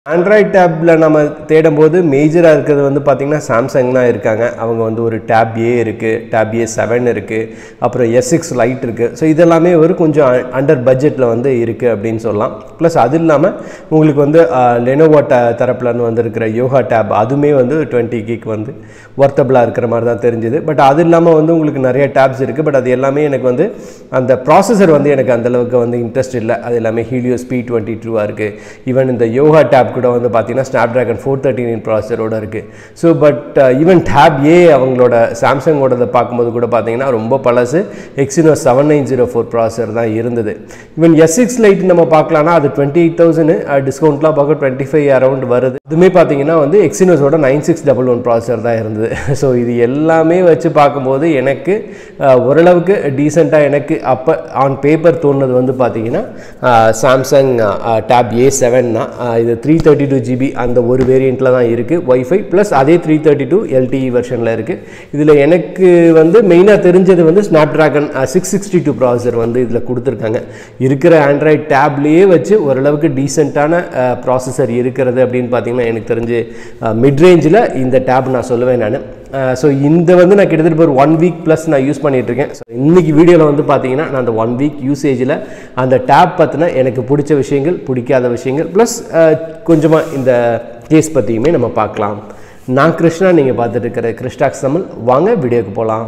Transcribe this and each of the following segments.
Android டேப்பில் நம்ம தேடும்போது மேஜராக இருக்கிறது வந்து பார்த்திங்கன்னா சாம்சங் தான் இருக்காங்க அவங்க வந்து ஒரு டேப் ஏ இருக்குது டேப் ஏ செவன் இருக்குது அப்புறம் எஸ் சிக்ஸ் லைட் இருக்குது ஸோ இதெல்லாமே ஒரு கொஞ்சம் அண்டர் பட்ஜெட்டில் வந்து இருக்குது அப்படின்னு சொல்லலாம் ப்ளஸ் அது இல்லாமல் உங்களுக்கு வந்து லெனோவோ ட தரப்புலன்னு வந்திருக்கிற யோகா டேப் அதுவுமே வந்து டுவெண்ட்டி கிக் வந்து ஒர்த்தபிளாக இருக்கிற மாதிரி தான் தெரிஞ்சுது பட் அது இல்லாமல் வந்து உங்களுக்கு நிறைய டேப்ஸ் இருக்குது பட் அது எல்லாமே எனக்கு வந்து அந்த ப்ராசஸர் வந்து எனக்கு அந்தளவுக்கு வந்து இன்ட்ரெஸ்ட் இல்லை அது எல்லாமே ஹீலியோஸ் பி டுவெண்ட்டி டூவாக இருக்குது ஈவன் இந்த யோகா டேப் கூட வந்து பார்த்தீங்கன்னா Snapdragon four thirty nine ப்ராசஸரோட இருக்குது so but even tab A அவங்களோட சாம்சங்கோடதை பார்க்கும்போது கூட பார்த்தீங்கன்னா ரொம்ப பழசு Exynos seven nine zero four processor தான் இருந்தது ஈவன் எஸ் சிக்ஸ் லைட் நம்ம பார்க்கலாம்னா அது டுவெண்ட்டி எயிட் தௌசண்ட் டிஸ்கவுண்ட்லாம் பார்க்க டுவெண்ட்டி ஃபைவ் அரௌண்ட் வருது அதுவுமே பார்த்தீங்கன்னா வந்து எக்ஸினோஸோட nine six double one processor தான் இருந்தது ஸோ இது எல்லாமே வச்சு பார்க்கும்போது எனக்கு அஹ், ஓரளவுக்கு டீசெண்டாக எனக்கு அப்போ ஆன் பேப்பர் தோணுது வந்து பார்த்தீங்கன்னா சாம்சங் டேப் ஏ செவன் தான் அஹ், இது த்ரீ தேர்ட்டி டூ ஜிபி அந்த ஒரு வேரியண்ட்டில் தான் இருக்குது ஒய்ஃபை ப்ளஸ் அதே த்ரீ தேர்ட்டி டூ எல்டிஇ வெர்ஷனில் இருக்குது இதில் எனக்கு வந்து மெயினாக தெரிஞ்சது வந்து Snapdragon six sixty two processor வந்து இதில் கொடுத்துருக்காங்க இருக்கிற ஆண்ட்ராய்ட் டேப்லேயே வச்சு ஓரளவுக்கு டீசெண்டான ப்ராசஸர் இருக்கிறது அப்படின்னு பார்த்தீங்கன்னா எனக்கு தெரிஞ்சு மிட் ரேஞ்சில் இந்த டேப் நான் சொல்லுவேன் நான் ஸோ இந்த வந்து நான் கிட்டத்தட்ட ஒரு ஒன் வீக் ப்ளஸ் நான் யூஸ் பண்ணிட்டு இருக்கேன் ஸோ இன்னைக்கு வீடியோவில் வந்து பார்த்தீங்கன்னா நான் அந்த ஒன் வீக் யூசேஜில் அந்த டேப் பற்றின எனக்கு பிடிச்ச விஷயங்கள் பிடிக்காத விஷயங்கள் ப்ளஸ் கொஞ்சமாக இந்த கேஸ் பற்றியுமே நம்ம பார்க்கலாம் நான் கிருஷ்ணா நீங்கள் பார்த்துட்டு இருக்கிற கிருஷ்டாக்ஸ் தமிழ் வாங்க வீடியோக்கு போகலாம்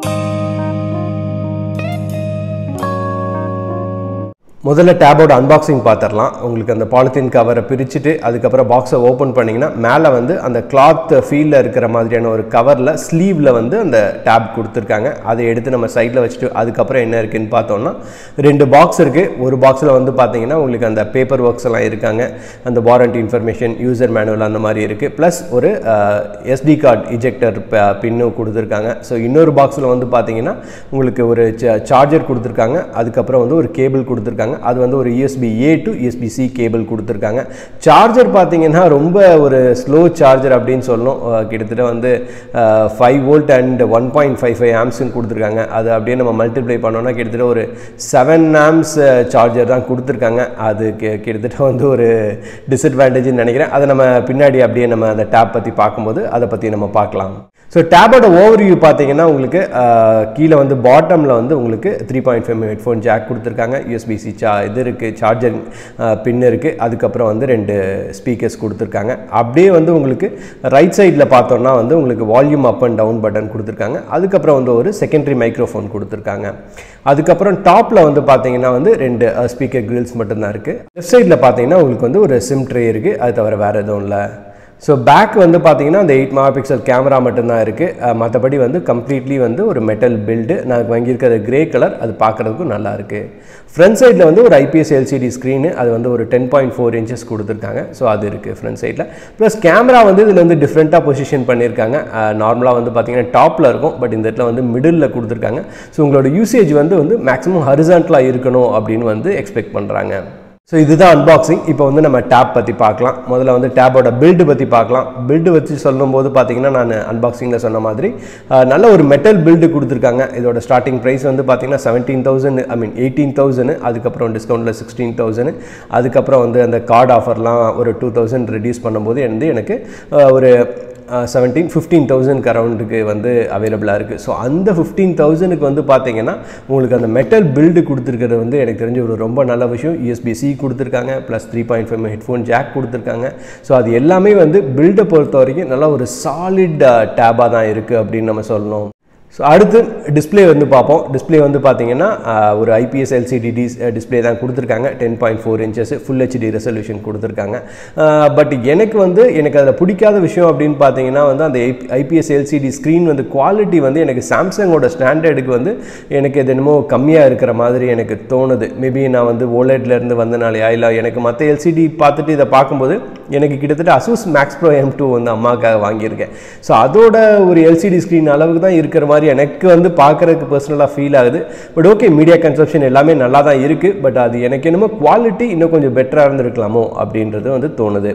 முதல்ல டேபோட அன்பாக்சிங் பார்த்துடலாம் உங்களுக்கு அந்த பாலித்தீன் கவரை பிரிச்சுட்டு அதுக்கப்புறம் பாக்ஸை ஓப்பன் பண்ணிங்கன்னா மேலே வந்து அந்த கிளாத் ஃபீலில் இருக்கிற மாதிரியான ஒரு கவரில் ஸ்லீவில் வந்து அந்த டேப் கொடுத்துருக்காங்க அதை எடுத்து நம்ம சைடில் வச்சுட்டு அதுக்கப்புறம் என்ன இருக்குன்னு பார்த்தோம்னா ரெண்டு பாக்ஸ் இருக்குது ஒரு பாக்ஸில் வந்து பார்த்தீங்கன்னா உங்களுக்கு அந்த பேப்பர் ஒர்க்ஸ் எல்லாம் இருக்காங்க அந்த வாரண்டி இன்ஃபர்மேஷன் யூசர் மேனுவல் அந்த மாதிரி இருக்குது ப்ளஸ் ஒரு எஸ்டி கார்டு இஜெக்டர் பின்னும் கொடுத்துருக்காங்க ஸோ இன்னொரு பாக்ஸில் வந்து பார்த்தீங்கன்னா உங்களுக்கு ஒரு சார்ஜர் கொடுத்துருக்காங்க அதுக்கப்புறம் வந்து ஒரு கேபிள் கொடுத்துருக்காங்க அது வந்து ஒரு USB A to USB C cable கொடுத்துருக்காங்க சார்ஜர் பார்த்தீங்கன்னா ரொம்ப ஒரு ஸ்லோ சார்ஜர் அப்படின்னு சொல்லணும் அஹ் கிட்டத்தட்ட வந்து five volt and one point five five ஆம்ஸ்னு கொடுத்துருக்காங்க அது அப்படியே நம்ம மல்டிப்ளை பண்ணோம்னா கிட்டத்தட்ட ஒரு செவன் ஆம்ஸ் சார்ஜர் தான் கொடுத்துருக்காங்க அது கி- கிட்டத்தட்ட வந்து ஒரு டிஸ்அட்வான்டேஜ்னு நினைக்கிறேன் அதை நம்ம பின்னாடி அப்படியே நம்ம அந்த டேப் பற்றி பார்க்கும்போது அதை பற்றி நம்ம பார்க்கலாம் ஸோ டேபோட ஓவர்வியூ பார்த்தீங்கன்னா உங்களுக்கு அஹ், கீழே வந்து பாட்டமில் வந்து உங்களுக்கு three point five headphone jack கொடுத்துருக்காங்க யூஎஸ்பிசி சா இது இருக்குது சார்ஜர் பின் இருக்குது அதுக்கப்புறம் வந்து ரெண்டு ஸ்பீக்கர்ஸ் கொடுத்துருக்காங்க அப்படியே வந்து உங்களுக்கு ரைட் சைடில் பார்த்தோம்னா வந்து உங்களுக்கு volume up and down button கொடுத்துருக்காங்க அதுக்கப்புறம் வந்து ஒரு செகண்டரி மைக்ரோஃபோன் கொடுத்துருக்காங்க அதுக்கப்புறம் டாப்பில் வந்து பார்த்தீங்கன்னா வந்து ரெண்டு ஸ்பீக்கர் கிரில்ஸ் மட்டும்தான் இருக்குது லெஃப்ட் சைடில் பார்த்தீங்கன்னா உங்களுக்கு வந்து ஒரு சிம் ட்ரே இருக்குது அது தவிர வேறு எதுவும் இல்லை ஸோ பேக் வந்து பார்த்தீங்கன்னா அந்த எயிட் மெகா பிக்சல் கேமரா மட்டும்தான் இருக்குது மற்றபடி வந்து கம்ப்ளீட்லி வந்து ஒரு மெட்டல் பில்டு நான் வாங்கியிருக்கிற கிரே கலர் அது பார்க்குறதுக்கும் நல்லா இருக்குது ஃப்ரண்ட் சைடில் வந்து ஒரு ஐபிஎஸ் எல்சிடி ஸ்க்ரீனு அது வந்து ஒரு டென் பாயிண்ட் ஃபோர் இன்ச்சஸ் கொடுத்துருக்காங்க ஸோ அது இருக்குது ஃப்ரண்ட் சைடில் ப்ளஸ் கேமரா வந்து இதில் வந்து டிஃப்ரெண்ட்டாக பொசிஷன் பண்ணியிருக்காங்க நார்மலாக வந்து பார்த்தீங்கன்னா டாப்பில் இருக்கும் பட் இந்த இடத்துல வந்து மிடில் கொடுத்துருக்காங்க ஸோ உங்களோட யூசேஜ் வந்து வந்து மேக்ஸிமம் ஹரிசான்டலாக இருக்கணும் அப்படின்னு வந்து எக்ஸ்பெக்ட் பண்ணுறாங்க ஸோ இதுதான் அன்பாக்சிங் இப்போ வந்து நம்ம டேப் பற்றி பார்க்கலாம் முதல்ல வந்து டேப்போட பில்டு பற்றி பார்க்கலாம் பில்டு வச்சு சொல்லும்போது பார்த்தீங்கன்னா நான் அன்பாக்சிங்கில் சொன்ன மாதிரி அஹ், நல்ல ஒரு மெட்டல் பில்டு கொடுத்துருக்காங்க இதோட ஸ்டார்டிங் ப்ரைஸ் வந்து பார்த்தீங்கன்னா seventeen thousand I mean eighteen thousand அதுக்கப்புறம் டிஸ்கவுண்ட்டில் சிக்ஸ்டீன் தௌசண்ட் அதுக்கப்புறம் வந்து அந்த கார்டு ஆஃபர்லாம் ஒரு டூ தௌசண்ட் ரெடியூஸ் பண்ணும்போது வந்து எனக்கு அஹ், ஒரு செவன்டீன் ஃபிஃப்டீன் தௌசண்ட்க்கு அரௌண்டுக்கு வந்து அவைலபிளாக இருக்குது ஸோ அந்த ஃபிஃப்டீன் தௌசண்ட்க்கு வந்து பார்த்தீங்கன்னா உங்களுக்கு அந்த மெட்டல் பில்டு கொடுத்துருக்கிறது வந்து எனக்கு தெரிஞ்ச ஒரு ரொம்ப நல்ல விஷயம் யூஎஸ்பி-C கொடுத்துருக்காங்க plus three point five headphone jack கொடுத்துருக்காங்க ஸோ அது எல்லாமே வந்து பில்டை பொறுத்த வரைக்கும் நல்லா ஒரு சாலிட் டேபாக தான் இருக்குது அப்படின்னு நம்ம சொல்லணும் ஸோ அடுத்து டிஸ்ப்ளே வந்து பார்ப்போம் டிஸ்ப்ளே வந்து பார்த்தீங்கன்னா ஆஹ், ஒரு ஐபிஎஸ் எல்சிடி டிஸ் டிஸ்ப்ளே தான் கொடுத்துருக்காங்க ten point four inches full HD resolution கொடுத்துருக்காங்க பட் எனக்கு வந்து எனக்கு அதில் பிடிக்காத விஷயம் அப்படின்னு பார்த்தீங்கன்னா வந்து அந்த ஐபிஎஸ் எல்சிடி ஸ்க்ரீன் வந்து குவாலிட்டி வந்து எனக்கு சாம்சங்கோட ஸ்டாண்டர்டுக்கு வந்து எனக்கு இது என்னமோ கம்மியாக இருக்கிற மாதிரி எனக்கு தோணுது மேபி நான் வந்து OLED ல இருந்து வந்தனாலயா இல்லை எனக்கு மற்ற எல்சிடி பார்த்துட்டு இதை பார்க்கும்போது எனக்கு கிட்டத்தட்ட Asus Max Pro M two வந்து அம்மாக்காக வாங்கியிருக்கேன் ஸோ அதோட ஒரு எல்சிடி ஸ்க்ரீன் அளவுக்கு தான் இருக்கிற மாதிரி எனக்கு வந்து பார்க்குறதுக்கு பர்சனலாக ஃபீல் ஆகுது பட் ஓகே மீடியா கன்சப்ஷன் எல்லாமே நல்லா தான் இருக்குது பட் அது எனக்கு என்னமோ குவாலிட்டி இன்னும் கொஞ்சம் பெட்டராக இருந்திருக்கலாமோ அப்படின்றது வந்து தோணுது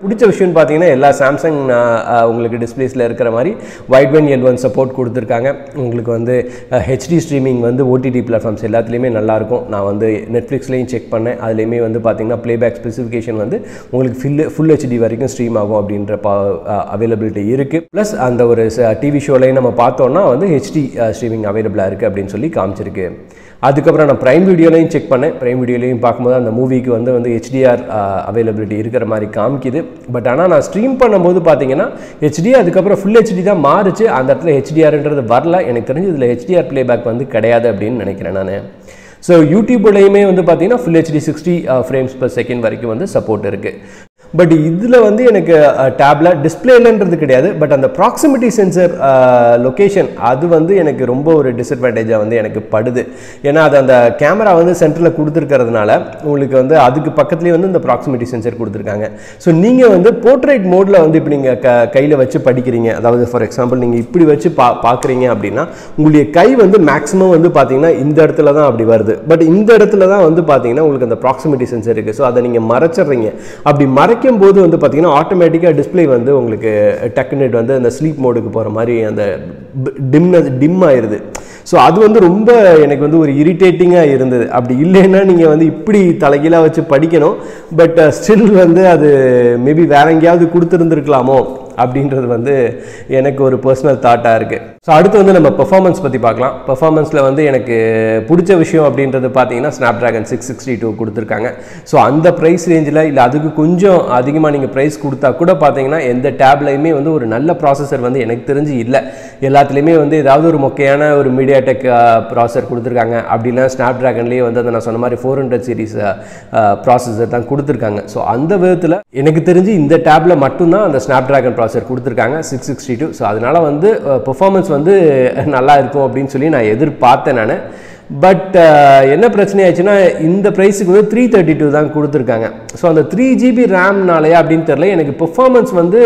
பிடிச்ச விஷயம்னு பார்த்தீங்கன்னா எல்லா சாம்சங் உங்களுக்கு டிஸ்பிளேஸில் இருக்கிற மாதிரி Widevine L one support கொடுத்துருக்காங்க உங்களுக்கு வந்து ஹெச்டி ஸ்ட்ரீமிங் வந்து ஓடிடி பிளாட்ஃபார்ம்ஸ் எல்லாத்துலேயுமே நல்லாயிருக்கும் நான் வந்து நெட்ஃப்ளிக்ஸ்லேயும் செக் பண்ணேன் அதுலேயுமே வந்து பார்த்தீங்கன்னா ப்ளேபேக் ஸ்பெசிஃபிகேஷன் வந்து உங்களுக்கு ஃபில் ஃபுல் ஹெச்டி வரைக்கும் ஸ்ட்ரீம் ஆகும் அப்படின்ற பா அவைலபிலிட்டி இருக்குது ப்ளஸ் அந்த ஒரு டிவி ஷோலையும் நம்ம பார்த்தோன்னா வந்து ஹெச்டி ஸ்ட்ரீமிங் அவைலபிளாக இருக்குது அப்படின்னு சொல்லி காமிச்சிருக்கு அதுக்கப்புறம் நான் ப்ரைம் வீடியோலையும் செக் பண்ணேன் ப்ரைம் வீடியோலையும் பார்க்கும்போது அந்த மூவிக்கு வந்து வந்து ஹெச்டிஆர் அவைலபிலிட்டி இருக்கிற மாதிரி காமிக்குது பட் ஆனால் நான் ஸ்ட்ரீம் பண்ணும்போது பார்த்தீங்கன்னா ஹெச்டி அதுக்கப்புறம் ஃபுல் ஹெச்டி தான் மாறுச்சு அந்த இடத்துல ஹெச்டிஆர்ன்றது வரல எனக்கு தெரிஞ்சு இதில் ஹெச்டிஆர் ப்ளேபேக் வந்து கிடையாது அப்படின்னு நினைக்கிறேன் நான் ஸோ யூடியூப்லையுமே வந்து பார்த்தீங்கன்னா full HD sixty frames per second வரைக்கும் வந்து சப்போர்ட் இருக்குது பட் இதில் வந்து எனக்கு டேப்ல டிஸ்பிளேலன்றது கிடையாது பட் அந்த ப்ராக்சிமிட்டி சென்சர் லொக்கேஷன் அது வந்து எனக்கு ரொம்ப ஒரு டிஸ்அட்வான்டேஜாக வந்து எனக்கு படுது ஏன்னா அது அந்த கேமரா வந்து சென்டரில் கொடுத்துருக்கிறதுனால உங்களுக்கு வந்து அதுக்கு பக்கத்துலேயே வந்து இந்த ப்ராக்சிமிட்டி சென்சர் கொடுத்துருக்காங்க ஸோ நீங்கள் வந்து போர்ட்ரேட் மோடில் வந்து இப்போ நீங்கள் க கையில் வச்சு படிக்கிறீங்க அதாவது ஃபார் எக்ஸாம்பிள் நீங்கள் இப்படி வச்சு பா பார்க்குறீங்க அப்படின்னா உங்களுடைய கை வந்து மேக்ஸிமம் வந்து பார்த்தீங்கன்னா இந்த இடத்துல தான் அப்படி வருது பட் இந்த இடத்துல தான் வந்து பார்த்தீங்கன்னா உங்களுக்கு அந்த ப்ராக்சிமிட்டி சென்சர் இருக்குது ஸோ அதை நீங்கள் மறைச்சிடுறீங்க அப்படி மறைக்கும் போது வந்து பார்த்தீங்கன்னா ஆட்டோமேட்டிக்காக டிஸ்பிளே வந்து உங்களுக்கு டக்குனெட் வந்து அந்த ஸ்லீப் மோடுக்கு போகிற மாதிரி அந்த டிம்ன டிம் ஆயிடுது ஸோ அது வந்து ரொம்ப எனக்கு வந்து ஒரு இரிட்டேட்டிங்காக இருந்தது அப்படி இல்லைன்னா நீங்கள் வந்து இப்படி தலைகீழாக வச்சு படிக்கணும் பட் ஸ்டில் வந்து அது மேபி வேற எங்கேயாவது கொடுத்துருந்துருக்கலாமோ அப்படின்றது வந்து எனக்கு ஒரு பர்சனல் தாட்டாக இருக்குது ஸோ அடுத்து வந்து நம்ம பெர்ஃபார்மன்ஸ் பற்றி பார்க்கலாம் பெர்ஃபார்மன்ஸில் வந்து எனக்கு பிடிச்ச விஷயம் அப்படின்றது பார்த்தீங்கன்னா Snapdragon six sixty two கொடுத்துருக்காங்க ஸோ அந்த ப்ரைஸ் ரேஞ்சில் இல்லை அதுக்கு கொஞ்சம் அதிகமாக நீங்கள் ப்ரைஸ் கொடுத்தா கூட பார்த்தீங்கன்னா எந்த டேப்லையுமே வந்து ஒரு நல்ல ப்ராசஸர் வந்து எனக்கு தெரிஞ்சு இல்லை எல்லாத்துலேயுமே வந்து ஏதாவது ஒரு மொக்கையான ஒரு மீடியா டெக் ப்ராசஸர் கொடுத்துருக்காங்க அப்படின்னா ஸ்னாப் ட்ராகன்லேயே வந்து அந்த நான் சொன்ன மாதிரி ஃபோர் ஹண்ட்ரட் சீரிஸ் ப்ராசஸர் தான் கொடுத்துருக்காங்க ஸோ அந்த விதத்தில் எனக்கு தெரிஞ்சு இந்த டேப்பில் மட்டும்தான் அந்த ஸ்னாப் ட்ராகன் ப்ராசஸர் கொடுத்துருக்காங்க சிக்ஸ் சிக்ஸ்டி டூ ஸோ அதனால் வந்து பெர்ஃபார்மன்ஸ் வந்து நல்லா இருக்கும் அப்படின்னு சொல்லி நான் எதிர்பார்த்தேன் நான் பட் என்ன பிரச்சனை ஆச்சுன்னா இந்த ப்ரைஸுக்கு வந்து த்ரீ தேர்ட்டி டூ தான் கொடுத்துருக்காங்க ஸோ அந்த த்ரீ ஜிபி ரேம்னாலயா அப்படின்னு தெரில எனக்கு பெர்ஃபார்மன்ஸ் வந்து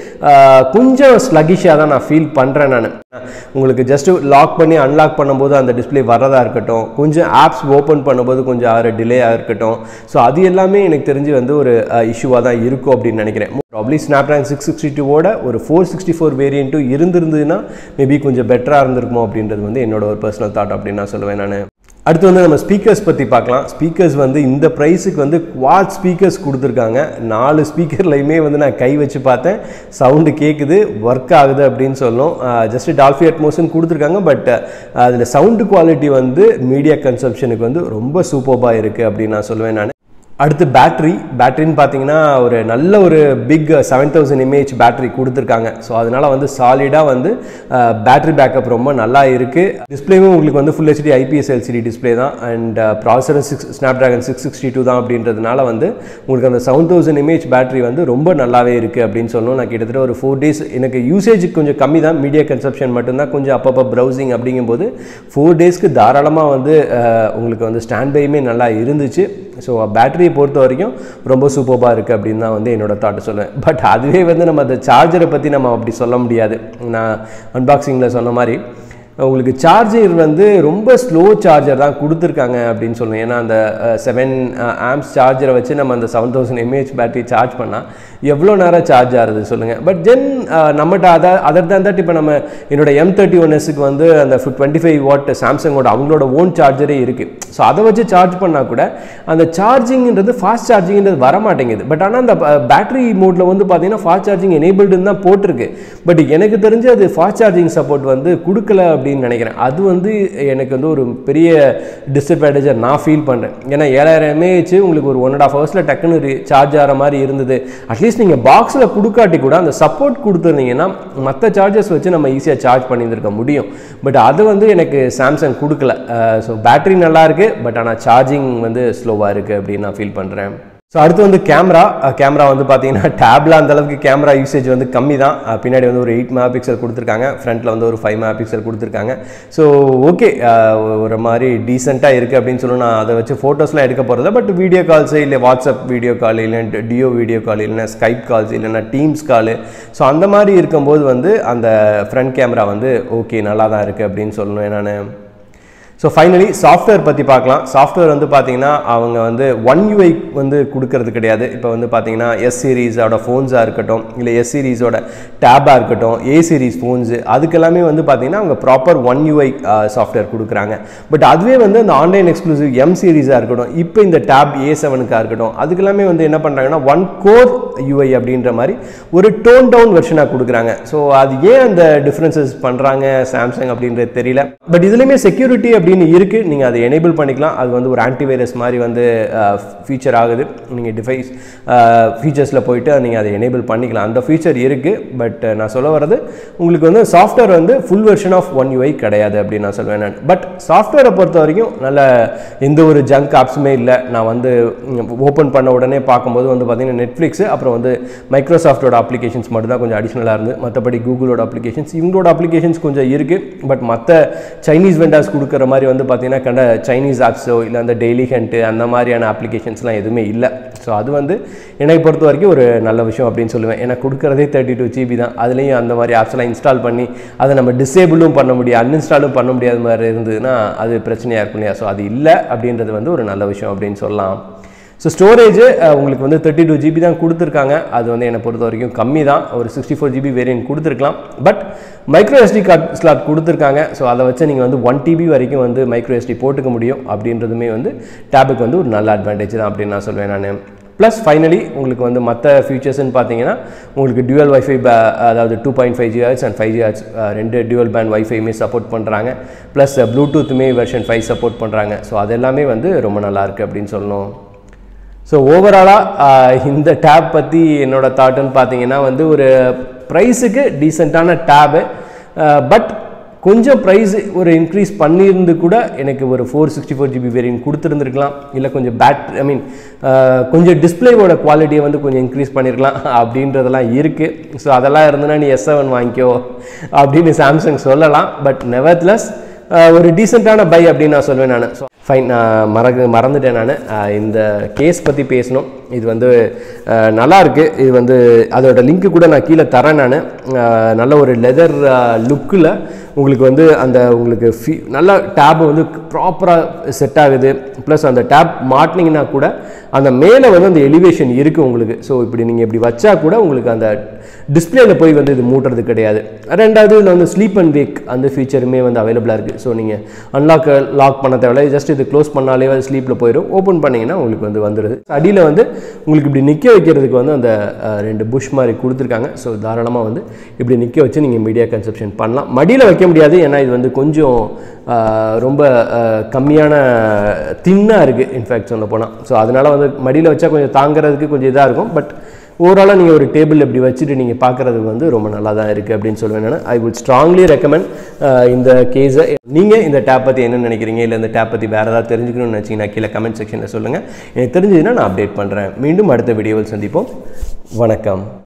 கொஞ்சம் ஸ்லகிஷாக தான் நான் ஃபீல் பண்ணுறேன் நான் உங்களுக்கு ஜஸ்ட்டு லாக் பண்ணி அன்லாக் பண்ணும்போது அந்த டிஸ்பிளே வரதா இருக்கட்டும் கொஞ்சம் ஆப்ஸ் ஓப்பன் பண்ணும்போது கொஞ்சம் ஆகிற டிலேயாக இருக்கட்டும் ஸோ அது எல்லாமே எனக்கு தெரிஞ்சு வந்து ஒரு இஷ்யூவாக தான் இருக்கும் அப்படின்னு நினைக்கிறேன் probably Snapdragon six sixty டூவோட ஒரு ஃபோர் சிக்ஸ்டி ஃபோர் வேரியண்ட்டும் இருந்திருந்ததுன்னா மேபி கொஞ்சம் பெட்டராக இருந்திருக்குமோ அப்படின்றது வந்து என்னோட ஒரு பர்சனல் தாட் அப்படின்னு நான் சொல்லுவேன் நான் அடுத்து வந்து நம்ம ஸ்பீக்கர்ஸ் பற்றி பார்க்கலாம் ஸ்பீக்கர்ஸ் வந்து இந்த ப்ரைஸுக்கு வந்து குவாட் ஸ்பீக்கர்ஸ் கொடுத்துருக்காங்க நாலு ஸ்பீக்கர்லையுமே வந்து நான் கை வச்சு பார்த்தேன் சவுண்டு கேட்குது ஒர்க் ஆகுது அப்படின்னு சொல்லணும் ஜஸ்ட் டால்ஃபி அட்மோஸ்ன்னு கொடுத்துருக்காங்க பட் அதில் சவுண்டு குவாலிட்டி வந்து மீடியா கன்சம்ஷனுக்கு வந்து ரொம்ப சூப்பர்பாக இருக்குது அப்படின்னு நான் சொல்லுவேன் நான் அடுத்து பேட்ரி பேட்டரின்னு பார்த்தீங்கன்னா ஒரு நல்ல ஒரு big seven thousand M A H battery கொடுத்துருக்காங்க ஸோ அதனால் வந்து சாலிடாக வந்து பேட்டரி பேக்கப் ரொம்ப நல்லா இருக்குது டிஸ்பிளேவும் உங்களுக்கு வந்து full HD IPS LCD display தான் அண்ட் ப்ராசரும் six Snapdragon six sixty two தான் அப்படின்றதுனால வந்து உங்களுக்கு அந்த செவன் தௌசண்ட் எம்ஏஹெச் பேட்டரி வந்து ரொம்ப நல்லாவே இருக்குது அப்படின்னு சொல்லணும் நான் கிட்டத்தட்ட ஒரு ஃபோர் டேஸ் எனக்கு யூசேஜ் கொஞ்சம் கம்மி தான் மீடியா கன்சப்ஷன் மட்டும்தான் கொஞ்சம் அப்பப்போ ப்ரௌசிங் அப்படிங்கும்போது ஃபோர் டேஸ்க்கு தாராளமாக வந்து உங்களுக்கு வந்து ஸ்டாண்ட் பையுமே நல்லா இருந்துச்சு ஸோ பேட்டரியை பொறுத்த வரைக்கும் ரொம்ப சூப்பராக இருக்குது அப்படின்னு தான் வந்து என்னோட தாட்டு சொல்லுவேன் பட் அதுவே வந்து நம்ம அந்த சார்ஜரை பற்றி நம்ம அப்படி சொல்ல முடியாது நான் அன்பாக்சிங்கில் சொன்ன மாதிரி உங்களுக்கு சார்ஜர் வந்து ரொம்ப ஸ்லோ சார்ஜர் தான் கொடுத்துருக்காங்க அப்படின்னு சொல்லுவேன் ஏன்னா அந்த செவன் ஆம்ஸ் சார்ஜரை வச்சு நம்ம அந்த seven thousand M A H battery charge பண்ணால் எவ்வளோ நேரம் சார்ஜ் ஆகுது சொல்லுங்கள் பட் தென் நம்மகிட்ட அதை அதர் தான் தட் இப்போ நம்ம என்னோட எம் தேர்ட்டி ஒன் எஸ்க்கு வந்து அந்த டுவெண்ட்டி ஃபைவ் வாட் சாம்சங்கோட அவங்களோட ஓன் சார்ஜரே இருக்குது ஸோ அதை வச்சு சார்ஜ் பண்ணால் கூட அந்த சார்ஜிங்கிறது ஃபாஸ்ட் சார்ஜிங்கிறது வர மாட்டேங்குது பட் ஆனால் அந்த பேட்டரி மோடில் வந்து பார்த்தீங்கன்னா ஃபாஸ்ட் சார்ஜிங் எனேபிள்டுன்னு தான் போட்டிருக்கு பட் எனக்கு தெரிஞ்சு அது ஃபாஸ்ட் சார்ஜிங் சப்போர்ட் வந்து கொடுக்கல அப்படின்னு நினைக்கிறேன் அது வந்து எனக்கு வந்து ஒரு பெரிய டிஸ்அட்வான்டேஜாக நான் ஃபீல் பண்ணுறேன் ஏன்னா ஏழாயிரம் எம்ஏஹெச் உங்களுக்கு ஒரு ஒன் அண்ட் ஆஃப் ஹவர்ஸில் டக்குன்னு சார்ஜ் ஆகிற மாதிரி இருந்தது அட்லீஸ்ட் நீங்கள் பாக்ஸில் கொடுக்காட்டி கூட அந்த சப்போர்ட் கொடுத்துருந்தீங்கன்னா மற்ற சார்ஜஸ் வச்சு நம்ம ஈஸியாக சார்ஜ் பண்ணியிருந்திருக்க முடியும் பட் அது வந்து எனக்கு சாம்சங் கொடுக்கல ஸோ பேட்டரி நல்லா இருக்குது பட் ஆனால் சார்ஜிங் வந்து ஸ்லோவாக இருக்குது அப்படின்னு நான் ஃபீல் பண்ணுறேன் ஸோ அடுத்து வந்து கேமரா கேமரா வந்து பார்த்தீங்கன்னா டேப்ல அந்த அளவுக்கு கேமரா யூசேஜ் வந்து கம்மி தான் பின்னாடி வந்து ஒரு எயிட் மெகா பிக்சல் கொடுத்துருக்காங்க ஃப்ரண்ட்டில் வந்து ஒரு ஃபைவ் மெகா பிக்சல் கொடுத்துருக்காங்க ஸோ ஓகே ஒரு மாதிரி டீசெண்டாக இருக்குது அப்படின்னு சொல்லி நான் அதை வச்சு ஃபோட்டோஸ்லாம் எடுக்க போகிறத பட் வீடியோ கால்ஸு இல்லை வாட்ஸ்அப் வீடியோ கால் இல்லை டியோ வீடியோ கால் இல்லைன்னா ஸ்கைப் கால்ஸ் இல்லைன்னா டீம்ஸ் கால் ஸோ அந்த மாதிரி இருக்கும்போது வந்து அந்த ஃப்ரண்ட் கேமரா வந்து ஓகே நல்லா தான் இருக்குது அப்படின்னு சொல்லணும் நான் ஸோ ஃபைனலி சாஃப்ட்வேர் பற்றி பார்க்கலாம் சாஃப்ட்வேர் வந்து பார்த்தீங்கன்னா அவங்க வந்து ஒன் யூஐ வந்து கொடுக்கறது கிடையாது இப்போ வந்து பார்த்தீங்கன்னா எஸ் சீரீஸோட ஃபோன்ஸாக இருக்கட்டும் இல்லை எஸ் சீரீஸோட டேபாக இருக்கட்டும் ஏ சீரீஸ் ஃபோன்ஸு அதுக்கெல்லாமே வந்து பார்த்தீங்கன்னா அவங்க ப்ராப்பர் ஒன் யூஐ சாஃப்ட்வேர் கொடுக்குறாங்க பட் அதுவே வந்து அந்த ஆன்லைன் எக்ஸ்க்ளூசிவ் எம் சீரீஸாக இருக்கட்டும் இப்போ இந்த டேப் ஏ செவனுக்காக இருக்கட்டும் அதுக்கெல்லாமே வந்து என்ன பண்ணுறாங்கன்னா ஒன் கோர் யூஐ அப்படின்ற மாதிரி ஒரு டோன் டவுன் வெர்ஷனாக கொடுக்குறாங்க ஸோ அது ஏன் அந்த டிஃப்ரென்சஸ் பண்ணுறாங்க சாம்சங் அப்படின்றது தெரியல பட் இதுலேயுமே செக்யூரிட்டி அப்படின்னு இருக்குது நீங்கள் அதை எனேபிள் பண்ணிக்கலாம் அது வந்து ஒரு ஆன்டிவைரஸ் மாதிரி வந்து ஃபீச்சர் ஆகுது நீங்கள் டிவைஸ் ஃபீச்சர்ஸில் போயிட்டு நீங்கள் அதை எனேபிள் பண்ணிக்கலாம் அந்த ஃபீச்சர் இருக்குது பட் நான் சொல்ல வர்றது உங்களுக்கு வந்து சாஃப்ட்வேர் வந்து full version of One UI கிடையாது அப்படின்னு நான் சொல்வேன் நான் பட் சாஃப்ட்வேரை பொறுத்த வரைக்கும் நல்ல எந்த ஒரு ஜங்க் ஆப்ஸுமே இல்லை நான் வந்து ஓப்பன் பண்ண உடனே பார்க்கும்போது வந்து பார்த்தீங்கன்னா நெட்ஃப்ளிக்ஸு அப்புறம் வந்து மைக்ரோசாஃப்டோட அப்ளிகேஷன்ஸ் மட்டும் தான் கொஞ்சம் அடிஷ்னலாக இருந்து மற்றபடி கூகுளோட அப்ளிகேஷன்ஸ் இவங்களோட அப்ளிகேஷன்ஸ் கொஞ்சம் இருக்குது பட் மற்ற சைனீஸ் வெண்டார்ஸ் கொடுக்குற மாதிரி வந்து பார்த்தீங்கன்னா கண்ட சைனீஸ் ஆப்ஸோ இல்லை அந்த டெய்லி ஹண்ட்டு அந்த மாதிரியான அப்ளிகேஷன்ஸ்லாம் எதுவுமே இல்லை ஸோ அது வந்து என்னை பொறுத்த வரைக்கும் ஒரு நல்ல விஷயம் அப்படின்னு சொல்லுவேன் எனக்கு கொடுக்குறதே தேர்ட்டி டூ ஜிபி தான் அதுலேயும் அந்த மாதிரி ஆப்ஸ்லாம் இன்ஸ்டால் பண்ணி அதை நம்ம டிசேபிளும் பண்ண முடியாது அன்இன்ஸ்டாலும் பண்ண முடியாத மாதிரி இருந்ததுன்னா அது பிரச்சனையாக இருக்கும் இல்லையா ஸோ அது இல்லை அப்படின்றது வந்து ஒரு நல்ல விஷயம் அப்படின்னு சொல்லலாம் ஸோ ஸ்டோரேஜ் உங்களுக்கு வந்து தேர்ட்டி டூ ஜிபி தான் கொடுத்துருக்காங்க அது வந்து என்னை பொறுத்த வரைக்கும் கம்மி தான் ஒரு சிக்ஸ்டி ஃபோர் ஜிபி வேரியன்ட் கொடுத்துருக்கலாம் but micro SD card slot கொடுத்துருக்காங்க ஸோ அதை வச்சு நீங்கள் வந்து ஒன் டிபி வரைக்கும் வந்து மைக்ரோ எஸ்டி போட்டுக்க முடியும் அப்படின்றதுமே வந்து டேபுக்கு வந்து ஒரு நல்ல அட்வான்டேஜ் தான் அப்படின்னு நான் சொல்வேன் நான் ப்ளஸ் ஃபைனலி உங்களுக்கு வந்து மற்ற ஃபீச்சர்ஸ்னு பார்த்தீங்கன்னா உங்களுக்கு டியூவல் வைஃபை அதாவது two point five GH and five GH ரெண்டு டியூவல் பேண்ட் வைஃபையுமே சப்போர்ட் பண்ணுறாங்க ப்ளஸ் ப்ளூடூத்துமே வெர்ஷன் ஃபைவ் சப்போர்ட் பண்ணுறாங்க ஸோ அது எல்லாமே வந்து ரொம்ப நல்லா இருக்குது அப்படின்னு சொல்லணும் ஸோ ஓவராலாக இந்த டேப் பற்றி என்னோட தாட்டுன்னு பார்த்தீங்கன்னா வந்து ஒரு ப்ரைஸுக்கு டீசெண்டான டேபு பட் கொஞ்சம் ப்ரைஸ் ஒரு இன்க்ரீஸ் பண்ணியிருந்து கூட எனக்கு ஒரு four sixty four GB variant கொடுத்துருந்துருக்கலாம் இல்லை கொஞ்சம் பேட் ஐ மீன் கொஞ்சம் டிஸ்பிளேவோட குவாலிட்டியை வந்து கொஞ்சம் இன்க்ரீஸ் பண்ணியிருக்கலாம் அப்படின்றதெல்லாம் இருக்குது ஸோ அதெல்லாம் இருந்ததுன்னா நீ எஸ் செவன் வாங்கிக்கோ அப்படின்னு சாம்சங் சொல்லலாம் பட் நெவர்த்லெஸ் ஒரு டீசெண்டான பை அப்படின்னு நான் சொல்வேன் நான் ஸோ ஃபைன் நான் மறக்க மறந்துட்டேன் நான் இந்த கேஸ் பற்றி பேசணும் இது வந்து நல்லா இருக்கு இது வந்து அதோட லிங்க்கு கூட நான் கீழே தரேன் நான் நல்ல ஒரு லெதர் லுக்கில் உங்களுக்கு வந்து அந்த உங்களுக்கு ஃபீ நல்லா டேப் வந்து ப்ராப்பராக செட் ஆகுது ப்ளஸ் அந்த டேப் மாட்டினீங்கன்னா கூட அந்த மேலே வந்து அந்த எலிவேஷன் இருக்குது உங்களுக்கு ஸோ இப்படி நீங்கள் இப்படி வச்சா கூட உங்களுக்கு அந்த டிஸ்பிளேல போய் வந்து இது மூட்டுறது கிடையாது ரெண்டாவது இதில் வந்து ஸ்லீப் அண்ட் வேக் அந்த ஃபீச்சருமே வந்து அவைலபிளாக இருக்குது ஸோ நீங்கள் அன்லாக் லாக் பண்ண தேவையில்ல ஜஸ்ட் இது க்ளோஸ் பண்ணாலே வந்து ஸ்லீப்பில் போயிடும் ஓப்பன் பண்ணிங்கன்னா உங்களுக்கு வந்து வந்துடுது அடியில் வந்து உங்களுக்கு இப்படி நிற்க வைக்கிறதுக்கு வந்து அந்த ரெண்டு புஷ் மாதிரி கொடுத்துருக்காங்க ஸோ தாராளமாக வந்து இப்படி நிற்க வச்சு நீங்கள் மீடியா கன்சப்ஷன் பண்ணலாம் மடியில் வைக்க முடியாது ஏன்னா இது வந்து கொஞ்சம் ரொம்ப கம்மியான தின்னாக இருக்குது இன்ஃபேக்ட் சொல்ல போனால் ஸோ அதனால் வந்து மடியில் வச்சா கொஞ்சம் தாங்கிறதுக்கு கொஞ்சம் இதாக இருக்கும் பட் ஓவராலாக நீங்கள் ஒரு டேபிள் இப்படி வச்சுட்டு நீங்கள் பார்க்குறதுக்கு வந்து ரொம்ப நல்லா தான் இருக்குது அப்படின்னு சொல்லுவேன் நான் ஐ வுட் ஸ்ட்ராங்லி ரெக்கமெண்ட் இந்த கேஸை நீங்கள் இந்த டேப் பற்றி என்ன நினைக்கிறீங்க இல்லை இந்த டேப் பற்றி வேறு ஏதாவது தெரிஞ்சுக்கணும்னு நினச்சிங்கன்னா கீழே கமெண்ட் செக்ஷனில் சொல்லுங்கள் எனக்கு தெரிஞ்சதுன்னா நான் அப்டேட் பண்ணுறேன் மீண்டும் அடுத்த வீடியோவில் சந்திப்போம் வணக்கம்